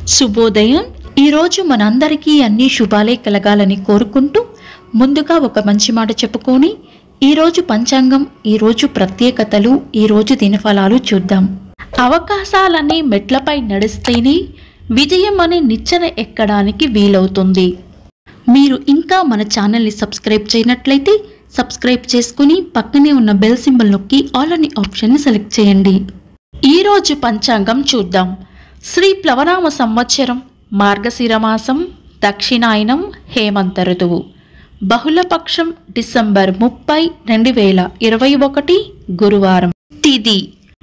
శుభోదయం ఈరోజు మనందరికీ అన్ని శుభాలే కలగాలని కోరుకుంటూ ముందుగా ఒక మంచి మాట చెప్పుకొని ఈరోజు పంచాంగం ఈరోజు ప్రత్యేకతలు ఈరోజు దినఫలాలు చూద్దాం అవకాశాలనే మెట్లపై నడిస్తేనే విజయం అనే నిచ్చెన ఎక్కడానికి వీలవుతుంది మీరు ఇంకా మన ఛానల్ని సబ్స్క్రైబ్ చేయనట్లయితే సబ్స్క్రైబ్ చేసుకుని పక్కనే ఉన్న బెల్ సింబల్ నొక్కి ఆల్ అని ఆప్షన్ని సెలెక్ట్ చేయండి ఈరోజు పంచాంగం చూద్దాం శ్రీ ప్లవనామ సంవత్సరం మార్గశిర మాసం దక్షిణాయనం హేమంత ఋతువు బహుళపక్షం డిసెంబర్ ముప్పై రెండు వేల ఇరవై ఒకటి గురువారం తిది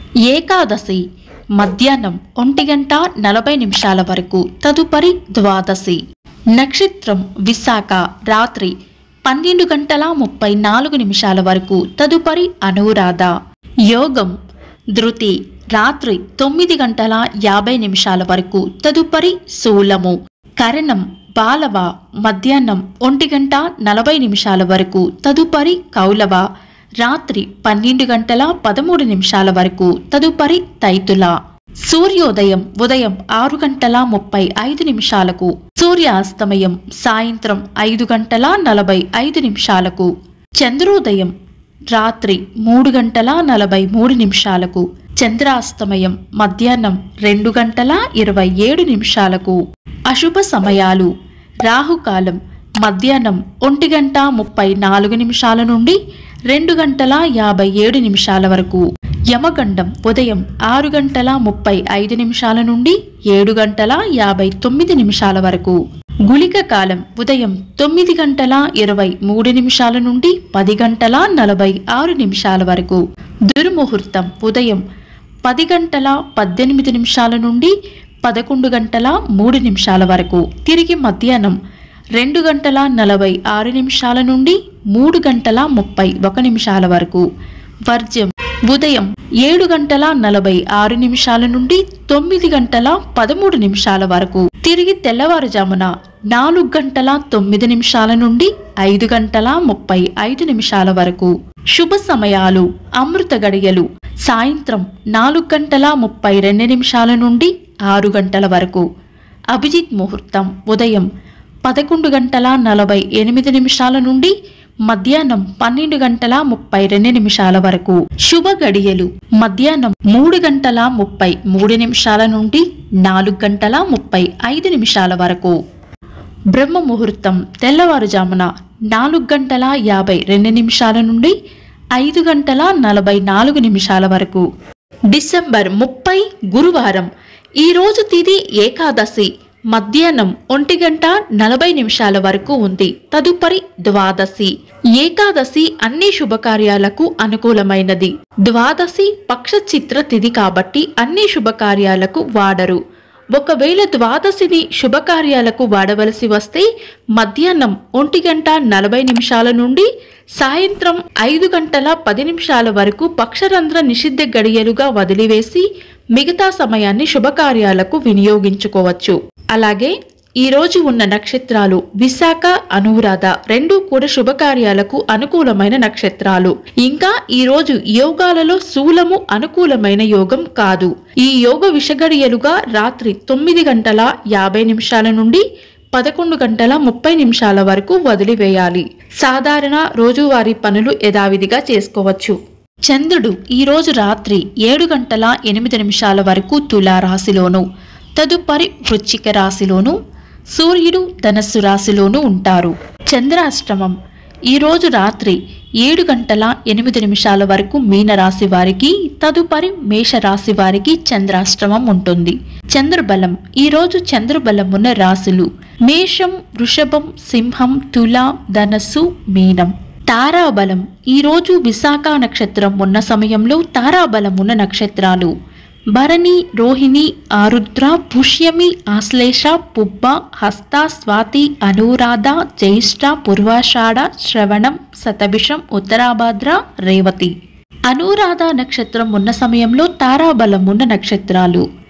ఏకాదశి మధ్యాహ్నం ఒంటి గంట నలభై నిమిషాల వరకు తదుపరి ద్వాదశి నక్షత్రం విశాఖ రాత్రి పన్నెండు గంటల ముప్పై నాలుగు నిమిషాల వరకు తదుపరి అనురాధ యోగం ధృతి రాత్రి తొమ్మిది గంటల యాభై నిమిషాల వరకు తదుపరి శూలము కరణం బాలవ మధ్యాహ్నం ఒంటి గంట నలభై నిమిషాల వరకు తదుపరి కౌలవ రాత్రి పన్నెండు గంటల పదమూడు నిమిషాల వరకు తదుపరి తైతుల సూర్యోదయం ఉదయం ఆరు గంటల ముప్పై ఐదు నిమిషాలకు సూర్యాస్తమయం సాయంత్రం ఐదు గంటల నలభై ఐదు నిమిషాలకు చంద్రోదయం రాత్రి మూడు గంటల నలభై మూడు నిమిషాలకు చంద్రాస్తమయం మధ్యాహ్నం రెండు గంటల ఇరవై ఏడు నిమిషాలకు అశుభ సమయాలు రాహుకాలం మధ్యాహ్నం ఒంటి గంట ముప్పై నాలుగు నిమిషాల నుండి రెండు గంటల యాభై ఏడు నిమిషాల వరకు యమగండం ఉదయం ఆరు గంటల ముప్పై ఐదు నిమిషాల నుండి ఏడు గంటల యాభై తొమ్మిది నిమిషాల వరకు గుళిక కాలం ఉదయం తొమ్మిది గంటల ఇరవై మూడు నిమిషాల నుండి పది గంటల నలభై ఆరు నిమిషాల వరకు దుర్ముహూర్తం ఉదయం పది గంటల పద్దెనిమిది నిమిషాల నుండి పదకొండు గంటల మూడు నిమిషాల వరకు తిరిగి మధ్యాహ్నం రెండు గంటల నలభై ఆరు నిమిషాల నుండి మూడు గంటల ముప్పై ఒక నిమిషాల వరకు వర్జ్యం ఉదయం ఏడు గంటల నలభై ఆరు నిమిషాల నుండి తొమ్మిది గంటల పదమూడు నిమిషాల వరకు తిరిగి తెల్లవారుజామున నాలుగు గంటల తొమ్మిది నిమిషాల నుండి ఐదు గంటల ముప్పై ఐదు నిమిషాల వరకు శుభ సమయాలు అమృత గడియలు సాయంత్రం నాలుగు గంటల ముప్పై రెండు నిమిషాల నుండి ఆరు గంటల వరకు అభిజిత్ ముహూర్తం ఉదయం పదకొండు గంటల నలభై ఎనిమిది నిమిషాల నుండి మధ్యాహ్నం పన్నెండు గంటల ముప్పై రెండు నిమిషాల వరకు శుభ గడియలు మధ్యాహ్నం మూడు గంటల ముప్పై మూడు నిమిషాల నుండి నాలుగు గంటల ముప్పై ఐదు నిమిషాల వరకు బ్రహ్మ ముహూర్తం తెల్లవారుజామున నాలుగు గంటల యాభై రెండు నిమిషాల నుండి ఐదు గంటల నలభై నాలుగు నిమిషాల వరకు డిసెంబర్ ముప్పై గురువారం ఈరోజు తిది ఏకాదశి మధ్యాహ్నం ఒంటి గంట నలభై నిమిషాల వరకు ఉంది తదుపరి ద్వాదశి ఏకాదశి అన్ని శుభకార్యాలకు అనుకూలమైనది ద్వాదశి పక్ష చిత్ర తిథి కాబట్టి అన్ని శుభకార్యాలకు వాడరు ఒకవేళ ద్వాదశిని శుభకార్యాలకు వాడవలసి వస్తే మధ్యాహ్నం ఒంటి గంట నలభై నిమిషాల నుండి సాయంత్రం ఐదు గంటల పది నిమిషాల వరకు పక్షరంధ్ర నిషిద్ధ గడియలుగా వదిలివేసి మిగతా సమయాన్ని శుభకార్యాలకు వినియోగించుకోవచ్చు అలాగే ఈ రోజు ఉన్న నక్షత్రాలు విశాఖ అనురాధ రెండు కూడా శుభకార్యాలకు అనుకూలమైన నక్షత్రాలు ఇంకా ఈ రోజు యోగాలలో శూలము అనుకూలమైన యోగం కాదు ఈ యోగ విషగడియలుగా రాత్రి తొమ్మిది గంటల యాభై నిమిషాల నుండి పదకొండు గంటల ముప్పై నిమిషాల వరకు వదిలివేయాలి సాధారణ రోజువారీ పనులు యథావిధిగా చేసుకోవచ్చు చంద్రుడు ఈ రోజు రాత్రి ఏడు గంటల ఎనిమిది నిమిషాల వరకు తులా రాశిలోను తదుపరి వృశ్చిక రాశిలోను సూర్యుడు ధనస్సు రాశిలోనూ ఉంటారు చంద్రాష్టమం ఈ రోజు రాత్రి ఏడు గంటల ఎనిమిది నిమిషాల వరకు మీనరాశి వారికి తదుపరి మేషరాశి వారికి చంద్రాష్టమం ఉంటుంది చంద్రబలం ఈ రోజు చంద్రబలం ఉన్న రాశులు మేషం వృషభం సింహం తుల ధనస్సు మీనం తారాబలం ఈ రోజు విశాఖ నక్షత్రం ఉన్న సమయంలో తారాబలం ఉన్న నక్షత్రాలు భరణి రోహిణి ఆరుద్ర పుష్యమి ఆశ్లేష పుబ్బ హస్త స్వాతి అనురాధ జ్యేష్ఠ పూర్వాషాఢ శ్రవణం శతభిషం ఉత్తరాభాద్ర రేవతి అనురాధ నక్షత్రం ఉన్న సమయంలో తారాబలం ఉన్న నక్షత్రాలు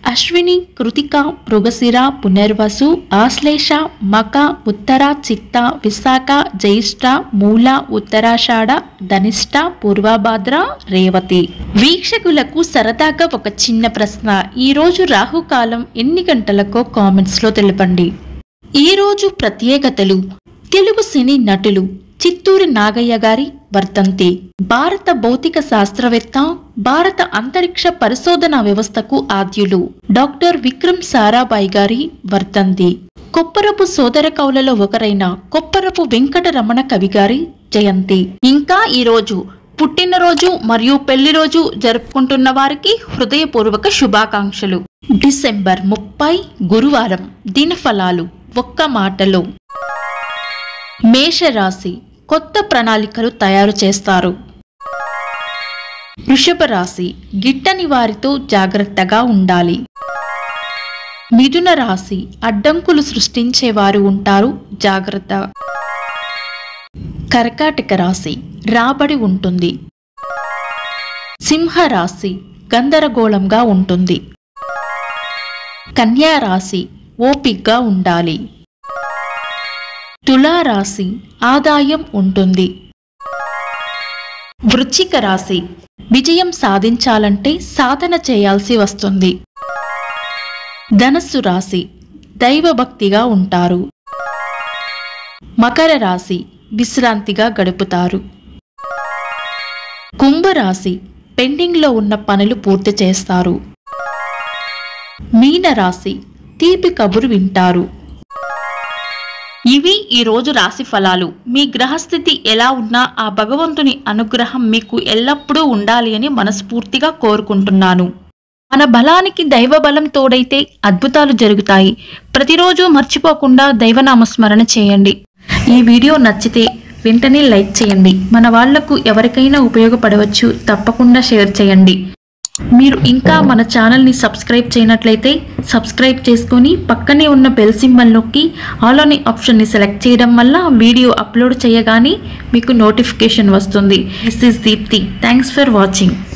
అశ్విని కృతిక మృగశిర పునర్వసు ఆశ్లేష మక ఉత్తర చిత్త విశాఖ జ్యేష్ఠ మూల ఉత్తరాషాఢ ధనిష్ట పూర్వభాద్ర రేవతి వీక్షకులకు సరదాగా ఒక చిన్న ప్రశ్న ఈ రోజు రాహుకాలం ఎన్ని గంటలకో కామెంట్స్ లో తెలపండి ఈ రోజు ప్రత్యేకతలు తెలుగు సినీ నటులు చిత్తూరి నాగయ్య గారి వర్ధంతి భారత భౌతిక శాస్త్రవేత్త భారత అంతరిక్ష పరిశోధన వ్యవస్థకు ఆద్యులు డాక్టర్ విక్రమ్ సారాభాయ్ గారి వర్ధంతి కొప్పరపు సోదర కవులలో ఒకరైన కొప్పరపు వెంకటరమణ కవి గారి జయంతి ఇంకా ఈ రోజు పుట్టినరోజు మరియు పెళ్లి రోజు జరుపుకుంటున్న వారికి హృదయపూర్వక శుభాకాంక్షలు డిసెంబర్ ముప్పై గురువారం దినఫలాలు ఒక్క మాటలో మేషరాశి కొత్త ప్రణాళికలు తయారు చేస్తారు వృషభ రాశి గిట్టని వారితో జాగ్రత్తగా ఉండాలి మిథున రాశి అడ్డంకులు సృష్టించేవారు ఉంటారు జాగ్రత్త కర్కాటక రాశి రాబడి ఉంటుంది సింహ రాశి గందరగోళంగా ఉంటుంది కన్యా రాశి ఓపిగ్గా ఉండాలి తులారాశి ఆదాయం ఉంటుంది వృశ్చిక రాశి విజయం సాధించాలంటే సాధన చేయాల్సి వస్తుంది ధనస్సు రాశి దైవభక్తిగా ఉంటారు మకర రాశి విశ్రాంతిగా గడుపుతారు కుంభరాశి పెండింగ్లో ఉన్న పనులు పూర్తి చేస్తారు మీనరాశి తీపి కబురు వింటారు ఇవి ఈ రోజు రాశి ఫలాలు మీ గ్రహస్థితి ఎలా ఉన్నా ఆ భగవంతుని అనుగ్రహం మీకు ఎల్లప్పుడూ ఉండాలి అని మనస్ఫూర్తిగా కోరుకుంటున్నాను మన బలానికి దైవ బలం తోడైతే అద్భుతాలు జరుగుతాయి ప్రతిరోజు మర్చిపోకుండా దైవనామస్మరణ చేయండి ఈ వీడియో నచ్చితే వెంటనే లైక్ చేయండి మన వాళ్లకు ఎవరికైనా ఉపయోగపడవచ్చు తప్పకుండా షేర్ చేయండి మీరు ఇంకా మన ఛానల్ని సబ్స్క్రైబ్ చేయనట్లయితే సబ్స్క్రైబ్ చేసుకొని పక్కనే ఉన్న బెల్ సింబల్ నొక్కి ఆల్ అనే ఆప్షన్ని సెలెక్ట్ చేయడం వల్ల వీడియో అప్లోడ్ చేయగానే మీకు నోటిఫికేషన్ వస్తుంది this is Deepti thanks for watching